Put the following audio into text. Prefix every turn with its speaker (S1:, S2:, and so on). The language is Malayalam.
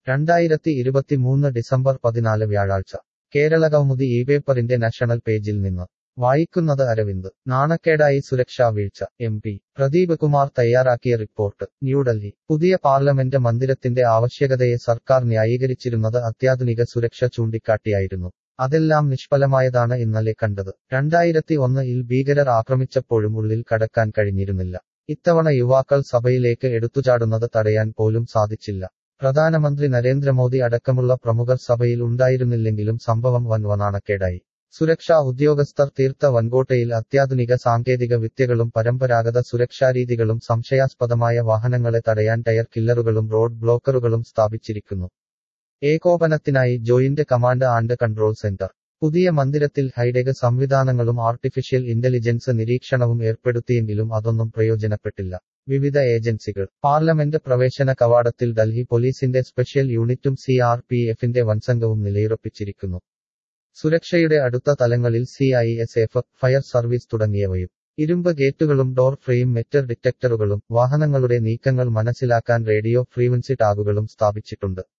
S1: രണ്ടായിരത്തി ഇരുപത്തിമൂന്ന് ഡിസംബർ പതിനാല് വ്യാഴാഴ്ച കേരളകൗമുദി ഈ പേപ്പറിന്റെ നാഷണൽ പേജിൽ നിന്ന് വായിക്കുന്നത് അരവിന്ദ് നാണക്കേടായി സുരക്ഷാ വീഴ്ച എം പി പ്രദീപ് കുമാർ തയ്യാറാക്കിയ റിപ്പോർട്ട് ന്യൂഡൽഹി പുതിയ പാർലമെന്റ് മന്ദിരത്തിന്റെ ആവശ്യകതയെ സർക്കാർ ന്യായീകരിച്ചിരുന്നത് അത്യാധുനിക സുരക്ഷ ചൂണ്ടിക്കാട്ടിയായിരുന്നു അതെല്ലാം നിഷ്ഫലമായതാണ് ഇന്നലെ കണ്ടത് രണ്ടായിരത്തി ഒന്നിൽ ഭീകരർ ആക്രമിച്ചപ്പോഴും ഉള്ളിൽ കടക്കാൻ കഴിഞ്ഞിരുന്നില്ല ഇത്തവണ യുവാക്കൾ സഭയിലേക്ക് എടുത്തുചാടുന്നത് തടയാൻ പോലും സാധിച്ചില്ല പ്രധാനമന്ത്രി നരേന്ദ്രമോദി അടക്കമുള്ള പ്രമുഖർ സഭയിൽ ഉണ്ടായിരുന്നില്ലെങ്കിലും സംഭവം വൻ വനാണക്കേടായി സുരക്ഷാ ഉദ്യോഗസ്ഥർ തീർത്ത വൻകോട്ടയിൽ അത്യാധുനിക സാങ്കേതിക വിദ്യകളും പരമ്പരാഗത സുരക്ഷാരീതികളും സംശയാസ്പദമായ വാഹനങ്ങളെ തടയാൻ ടയർ കില്ലറുകളും റോഡ് ബ്ലോക്കറുകളും സ്ഥാപിച്ചിരിക്കുന്നു ഏകോപനത്തിനായി joint command and control centre പുതിയ മന്ദിരത്തിൽ ഹൈടെക് സംവിധാനങ്ങളും ആർട്ടിഫിഷ്യൽ ഇന്റലിജൻസ് നിരീക്ഷണവും ഏർപ്പെടുത്തിയെങ്കിലും അതൊന്നും പ്രയോജനപ്പെട്ടില്ല വിവിധ ഏജൻസികൾ പാർലമെന്റ് പ്രവേശന കവാടത്തിൽ ഡൽഹി പോലീസിന്റെ സ്പെഷ്യൽ യൂണിറ്റും സി ആർ പി എഫിന്റെ വൻസംഘവും നിലയുറപ്പിച്ചിരിക്കുന്നു സുരക്ഷയുടെ അടുത്ത തലങ്ങളിൽ C I S F fire service തുടങ്ങിയവയും ഇരുമ്പ് ഗേറ്റുകളും ഡോർ ഫ്രെയിം മെറ്റർ ഡിറ്റക്ടറുകളും വാഹനങ്ങളുടെ നീക്കങ്ങൾ മനസ്സിലാക്കാൻ റേഡിയോ ഫ്രീക്വൻസി ടാഗുകളും സ്ഥാപിച്ചിട്ടുണ്ട്